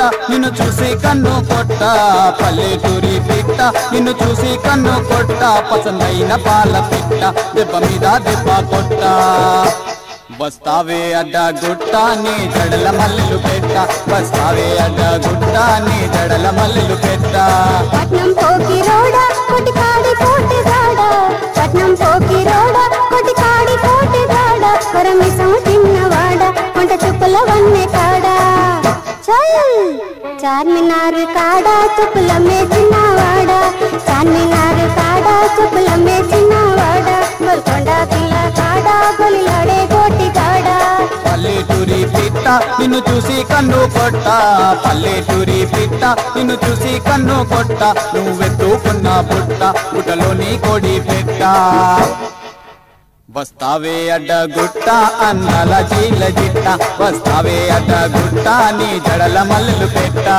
నిన్ను చూసి కన్ను కొట్ట పల్లెటూరి పిట్ట నిన్ను చూసి కన్ను కొట్ట పసందైన పాల పిట్ట దెబ్బ మీద దెబ్బ కొట్ట వస్తావే అడ్డ గుట్ట నీ జడల మల్లెలు పెట్ట వస్తావే అడ్డ గుట్ట నీ జడల మల్లెలు పెట్ట పట్నం పోకి రోడా కొటి కాడి కోటి దాడా పట్నం పోకి రోడా కొటి కాడి కోటి దాడా కొరమిసం తిన్నవాడ వంట చుప్పుల వన్నె కాడా చల్ చార్మినారు కాడా చుప్పుల మేచినవాడ చార్మినారు కాడా చుప్పుల మేచినవాడ గోల్కొండ పిల్ల కాడా గొలిలాడే కోటి కాడా పల్లెటూరి పిట్ట నిన్ను చూసి కన్ను కొట్ట పల్లెటూరి పిట్ట నిన్ను చూసి కన్ను కొట్ట నువ్వెత్తుకున్న బుట్ట బుట్టలోని కొడి పెట్ట వస్తావే అడ్డ గుట్ట అన్నల జీల జిట్ట వస్తావే అడ్డ గుట్ట నీ జడల మల్లెలు పెట్ట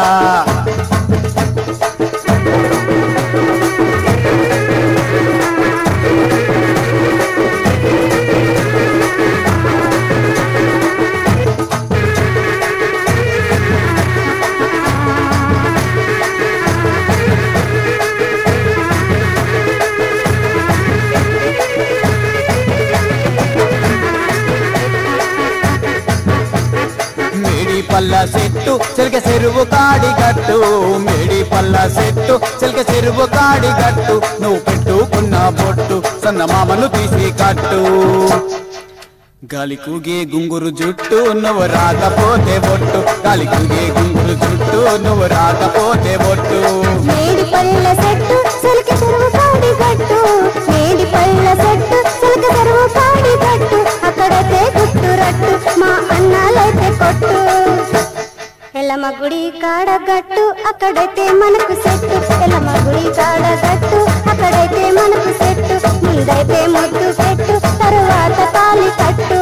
మేడి పల్ల చెట్టు చిలక చెరువు కాడి గట్టు మేడి పల్ల చెట్టు చిలక చెరువు కాడి గట్టు నువ్వు పెట్టుకున్న బొట్టు సన్న మామను తీసి కట్టు గాలి కూగే గుంగురు జుట్టు నువ్వు రాకపోతే బొట్టు గాలి కూగే గుంగురు జుట్టు నువ్వు రాకపోతే బొట్టు మేడి పళ్ళ సెట్టు సిల్క చెరువు కాడి గట్టు మేడి పళ్ళ సెట్టు సిల్క చెరువు కాడి గట్టు అక్కడైతే గుట్టు రట్టు మా అన్నాలైతే కొట్టు ఎల్లమ్మ గుడి కాడ గట్టు అక్కడైతే మనకు సెట్టు ఎల్లమ్మ గుడి కాడ గట్టు అక్కడైతే మనకు సెట్టు ముందైతే ముద్దు పెట్టు తరువాత తాలి కట్టు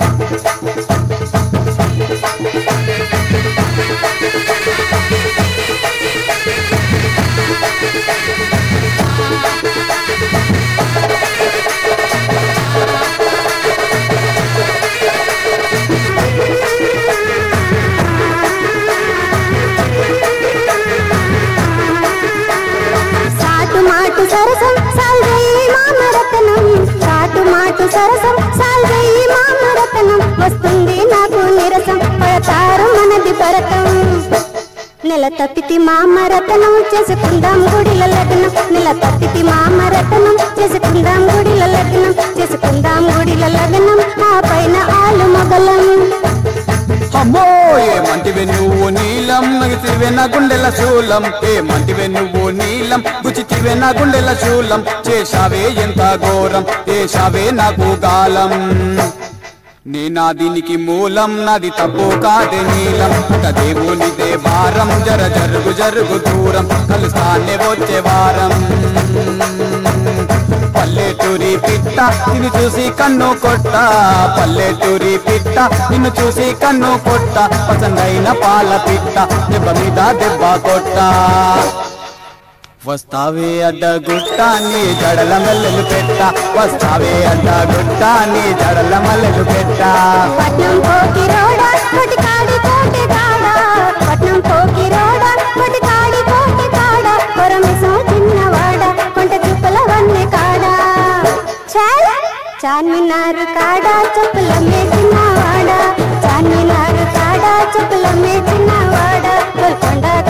సాటు మాటు సరసం సాల్వెయ్యి మామరతనం సాటు మాటు సరసం సాల్వెయ్యి మామరతనం వస్తుంది నాకు నిరసం పడతారు మనది భరతం నెల తప్పితి మామరతనం చేసుకుందాం గుడిల లగ్నం నెల తప్పితి మామరతనం చేసుకుందాం గుడిల లగ్నం చేసుకుందాం గుడిల లగ్నం ఆ పైన ఆలు మొగలం అమ్మో ఏమంటివే నువ్వు నీలం నగితివే నా గుండెల శూలం ఏమంటివే నువ్వు నీలం గుచితివే నా గుండెల శూలం చేశావే ఎంత ఘోరం చేశావే నాకు గాలం నీ నా దీనికి మూలం నాది తప్పు కాదే నీలం ఒక దేవునిదే భారం జర జరుగు జరుగు దూరం కలుస్తానే వచ్చే వారం పల్లెటూరి పిట్ట నిన్ను చూసి కన్ను కొట్ట పల్లెటూరి పిట్ట నిన్ను చూసి కన్ను కొట్ట పసందైన పాల పిట్ట దెబ్బ మీద దెబ్బ కొట్ట వస్తావే అడ్డ గుట్ట నీ జడల మల్లెలు పెట్ట వస్తావే అడ్డ గుట్ట నీ జడల మల్లెలు పెట్ట పట్నం పోకి రోడా కొటి కాడి కోటి కాడా పట్నం పోకి రోడా కొటి కాడి కోటి కాడా కొరమిసం చిన్నవాడ కొంట చుక్కల వన్నె కాడా చాల్ చార్మినారు కాడా చెప్పుల మేచినవాడ చార్మినారు కాడా చెప్పుల మేచినవాడ గోల్కొండ